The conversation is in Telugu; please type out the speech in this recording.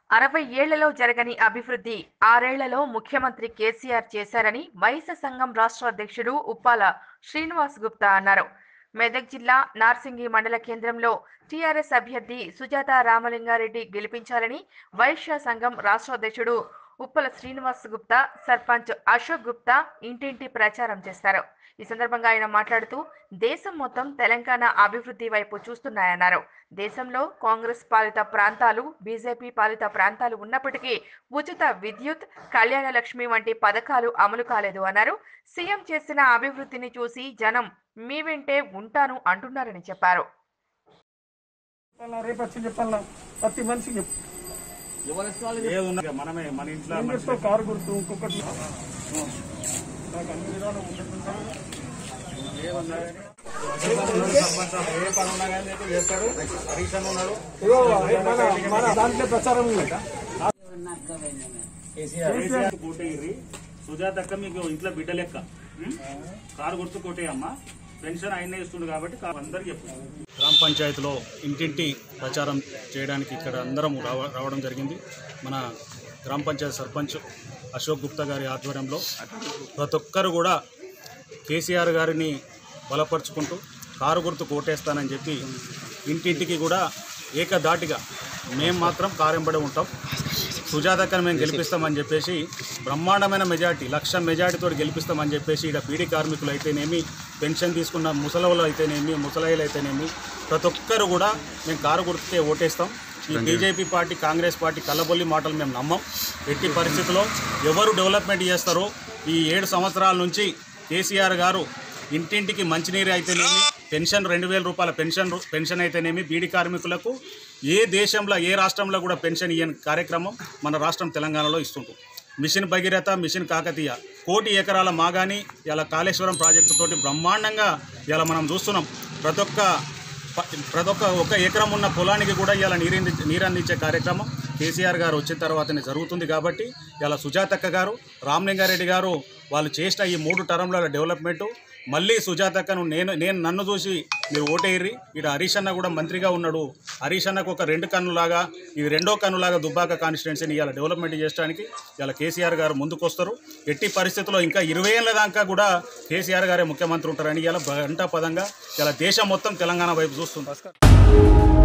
అరవై ఏళ్లలో జరగని అభివృద్ధి ఆరేళ్లలో ముఖ్యమంత్రి కేసీఆర్ చేశారని వైశ్య సంఘం రాష్ట్ర అధ్యక్షుడు ఉప్పాల శ్రీనివాస్ గుప్తా అన్నారు మెదక్ జిల్లా నార్సింగి మండల కేంద్రంలో టీఆర్ఎస్ అభ్యర్థి సుజాత రామలింగారెడ్డి గెలిపించాలని వైశ్య సంఘం రాష్ట్ర అధ్యక్షుడు ఉప్పల శ్రీనివాస్ గుప్తా సర్పంచ్ అశోక్ గుప్తా ఇంటింటి ప్రచారం చేస్తారు ఈ సందర్భంగా ఆయన మాట్లాడుతూ దేశం మొత్తం తెలంగాణ అభివృద్ధి వైపు చూస్తున్నాయన్నారు దేశంలో కాంగ్రెస్ పాలిత ప్రాంతాలు బీజేపీ పాలిత ప్రాంతాలు ఉన్నప్పటికీ ఉచిత విద్యుత్ కళ్యాణ లక్ష్మి వంటి పథకాలు అమలు కాలేదు అన్నారు సీఎం చేసిన అభివృద్ధిని చూసి జనం మీ వెంటే ఉంటాను అంటున్నారని చెప్పారు చెప్పాలా రేపు వచ్చి చెప్పాలా ప్రతి మనిషికి చెప్పు ఏది ఉన్నా ఇక మనమే మన ఇంట్లో ఏం మనిషి చేస్తావు కారు గుర్తు ఇంకొకటి నాకు అన్ని విధాలు ఉండకుండా ఏమన్నా కానీ సర్పంచ్ ఏ పని ఉన్నా కానీ అయితే చేస్తాడు హరీష్ అన్న ఉన్నాడు ఇగో మన మన దాంట్లో ప్రచారం ఉంది కేసీఆర్ కోటగిరి సుజాత అక్క మీకు ఇంట్లో బిడ్డ లెక్క ఉం? కారు గుర్తు కోటేయమ్మా పెన్షన్ ఆయనే ఇస్తుండు కాబట్టి కా- అందరికి చెప్పు గ్రామ పంచాయతీలో ఇంటింటి ప్రచారం చేయడానికి ఇక్కడ అందరం రావ- రావడం జరిగింది మన గ్రామ పంచాయతీ సర్పంచ్ అశోక్ గుప్తా గారి ఆధ్వర్యంలో ప్రతి ఒక్కరు కూడా కేసీఆర్ గారిని బలపరుచుకుంటూ కారు గుర్తు కోటేస్తానని చెప్పి ఇంటింటికి కూడా ఏకధాటిగా మేము మాత్రం కారెంబడి ఉంటాం సుజాతక్కని మేము గెలిపిస్తామని చెప్పేసి బ్రహ్మాండమైన మెజార్టీ లక్ష మెజార్టీతో గెలిపిస్తామని చెప్పేసి ఇక్కడ పీడీ కార్మికులు అయితేనేమి పెన్షన్ తీసుకున్న ముసలవులు అయితేనేమి ముసలాయిలు అయితేనేమి ప్రతి ఒక్కరు కూడా మేము కారు గుర్తుకే ఓటేస్తాం ఈ బీజేపీ పార్టీ కాంగ్రెస్ పార్టీ కల్లబొల్లి మాటలు మేము నమ్మం ఎట్టి పరిస్థితుల్లో ఎవరు డెవలప్మెంట్ చేస్తారో ఈ ఏడు సంవత్సరాల నుంచి కేసీఆర్ గారు ఇంటింటికి మంచినీరు అయితేనేమి పెన్షన్ రెండు వేల రూపాయల పెన్షన్ రు- పెన్షన్ అయితేనేమి బీడీ కార్మికులకు ఏ దేశంలో ఏ రాష్ట్రంలో కూడా పెన్షన్ ఇయ్యని కార్యక్రమం మన రాష్ట్రం తెలంగాణలో ఇస్తుంటాం మిషన్ భగీరథ మిషన్ కాకతీయ కోటి ఎకరాల మాగాని ఇలా కాళేశ్వరం ప్రాజెక్టు తోటి బ్రహ్మాండంగా ఇలా మనం చూస్తున్నాం ప్రతి ఒక్క ప- ప్రతి ఒక్క ఒక ఎకరం ఉన్న పొలానికి కూడా ఇలా నీరంది నీరందించే కార్యక్రమం కేసీఆర్ గారు వచ్చిన తర్వాతనే జరుగుతుంది కాబట్టి ఇలా సుజాతక్క గారు రామలింగారెడ్డి గారు వాళ్ళు చేసిన ఈ మూడు టర్మ్ల డెవలప్మెంటు మళ్ళీ సుజాతక్కను నేను నేను నన్ను చూసి మీరు ఓటేయ్రి ఇక్కడ హరీష్ అన్న కూడా మంత్రిగా ఉన్నాడు హరీష్ అన్నకు ఒక రెండు కన్నులాగా ఇది రెండో కన్నులాగా దుబ్బాక కాన్స్టిట్యున్సీని ఇలా డెవలప్మెంట్ చేయడానికి ఇలా కేసీఆర్ గారు ముందుకొస్తారు ఎట్టి పరిస్థితుల్లో ఇంకా ఇరవై ఏళ్ళ దాకా కూడా కేసీఆర్ గారే ముఖ్యమంత్రి ఉంటారని ఇలా గంటా పదంగా ఇలా దేశం మొత్తం తెలంగాణ వైపు చూస్తుంది